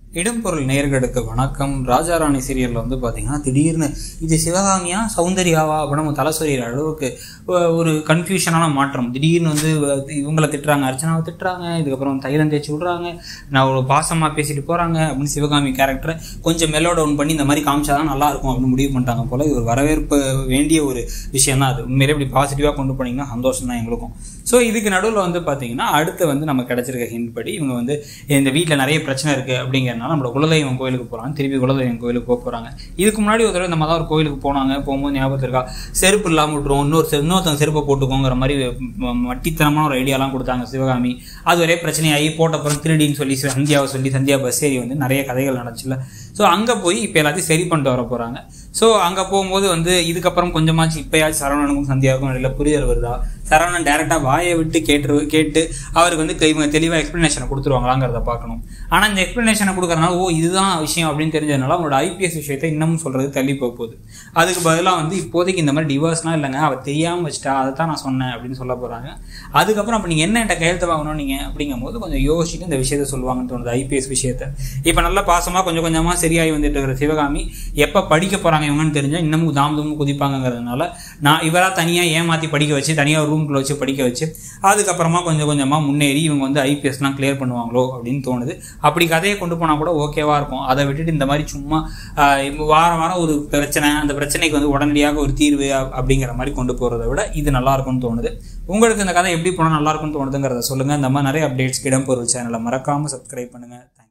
இடம்பொருள் நேர்களுக்கு வணக்கம் ராஜாராணி சீரியலில் வந்து பார்த்தீங்கன்னா திடீர்னு இது சிவகாமியா சௌந்தர்யாவா அப்படின்னு நம்ம தலை சொறிகிற அளவுக்கு ஒ- ஒரு கன்ஃபியூஷனான மாற்றம் திடீர்னு வந்து இவங்கள திட்டுறாங்க அர்ச்சனாவை திட்டுறாங்க இதுக்கப்புறம் தைலம் தேய்ச்சி விட்றாங்க நான் ஒரு பாசமாக பேசிட்டு போகிறாங்க அப்படின்னு சிவகாமி கேரக்டரை கொஞ்சம் மெல்லோ டவுன் பண்ணி இந்த மாதிரி காமிச்சாதான் நல்லா இருக்கும் அப்படின்னு முடிவு பண்ணிட்டாங்க போல இது ஒரு வரவேற்பு வேண்டிய ஒரு விஷயம் தான் அது உண்மையிலே இப்படி பாசிட்டிவாக கொண்டு போனீங்கன்னா சந்தோஷம் தான் எங்களுக்கும் ஸோ இதுக்கு நடுவில் வந்து பார்த்தீங்கன்னா அடுத்து வந்து நம்ம கிடைச்சிருக்க ஹிண்ட் படி இவங்க வந்து இந்த வீட்டில் நிறைய பிரச்சனை இருக்குது அப்படிங்கிறனால நம்மளோட குலதெய்வம் கோயிலுக்கு போகிறாங்க திருப்பி குலதெய்வம் கோயிலுக்கு போக போகிறாங்க இதுக்கு முன்னாடி ஒரு தடவை இந்த மாதிரி தான் ஒரு கோயிலுக்கு போனாங்க போகும்போது ஞாபகத்தில் இருக்கா செருப்பு இல்லாமல் விட்டுருவோம் இன்னொரு செரு- இன்னொருத்தங்க செருப்பை போட்டுக்கோங்கிற மாதிரி ம- மட்டித்தனமான ஒரு ஐடியாலாம் கொடுத்தாங்க சிவகாமி அது ஒரே பிரச்சனையாகி போட்டப்புறம் திருடின்னு சொல்லி சந்தியாவை சொல்லி சந்தியா பஸ் ஏறி வந்து நிறைய கதைகள் நடந்துச்சுல ஸோ அங்கே போய் இப்போ எல்லாத்தையும் சரி பண்ணிட்டு வர போகிறாங்க ஸோ அங்கே போகும்போது வந்து இதுக்கப்புறம் கொஞ்சமாச்சு இப்போயாச்சும் சரவணனுக்கும் சந்தியாவுக்கும் இடையில புரிதல் வருதா சரவணன் டேரெக்டாக வாயை விட்டு கேட்டு கேட்டு அவருக்கு வந்து இவங்க தெளிவாக எக்ஸ்ப்ளனேஷனை கொடுத்துருவாங்களாங்கிறத பார்க்கணும் ஆனால் இந்த எக்ஸ்ப்ளனேஷனை கொடுக்குறனால ஓ இதுதான் விஷயம் அப்படின்னு தெரிஞ்சதுனால அவங்களோட ஐபிஎஸ் விஷயத்தை இன்னமும் சொல்கிறது தள்ளி போக போகுது அதுக்கு பதிலாக வந்து இப்போதைக்கு இந்த மாதிரி டிவோர்ஸ்லாம் இல்லைங்க அவள் தெரியாமல் வச்சுட்டா அதை தான் நான் சொன்னேன் அப்படின்னு சொல்ல போகிறாங்க அதுக்கப்புறம் அப்போ நீங்கள் என்ன என்கிட்ட கையெழுத்து வாங்கணும் நீங்கள் அப்படிங்கும்போது கொஞ்சம் யோசிச்சுட்டு இந்த விஷயத்த சொல்லுவாங்கன்னு தோணுது ஐபிஎஸ் விஷயத்த இப்போ நல்ல பாசமாக கொஞ்சம் கொஞ்சமாக சரியாகி வந்துட்டு இருக்கிற சிவகாமி எப்போ படிக்க போகிறாங்க இவங்கன்னு தெரிஞ்சால் இன்னமும் தாம் தூம் குதிப்பாங்கங்கிறதுனால நான் இவராக தனியாக ஏமாற்றி படிக்க வச்சு தனியாக ரூம்குள்ளே வச்சு படிக்க வச்சு அதுக்கப்புறமா கொஞ்சம் கொஞ்சமாக முன்னேறி இவங்க வந்து ஐபிஎஸ்லாம் கிளியர் பண்ணுவாங்களோ அப்படின்னு தோணுது அப்படி கதையை கொண்டு போனால் கூட ஓகேவா இருக்கும் அதை விட்டுட்டு இந்த மாதிரி சும்மா ஆஹ், இப்ப வாரம் வாரம் ஒரு பிரச்சனை அந்த பிரச்சனைக்கு வந்து உடனடியாக ஒரு தீர்வு அ- அப்படிங்கிற மாதிரி கொண்டு போகிறத விட இது நல்லா இருக்கும்னு தோணுது உங்களுக்கு இந்த கதை எப்படி போனால் நல்லா இருக்கும்னு தோணுதுங்கிறத சொல்லுங்கள் இந்த மாதிரி நிறைய அப்டேட்ஸ்க்கு இடம்பொருள் சேனலை மறக்காமல் சப்ஸ்கிரைப் பண்ணுங்கள் தேங்க்யூ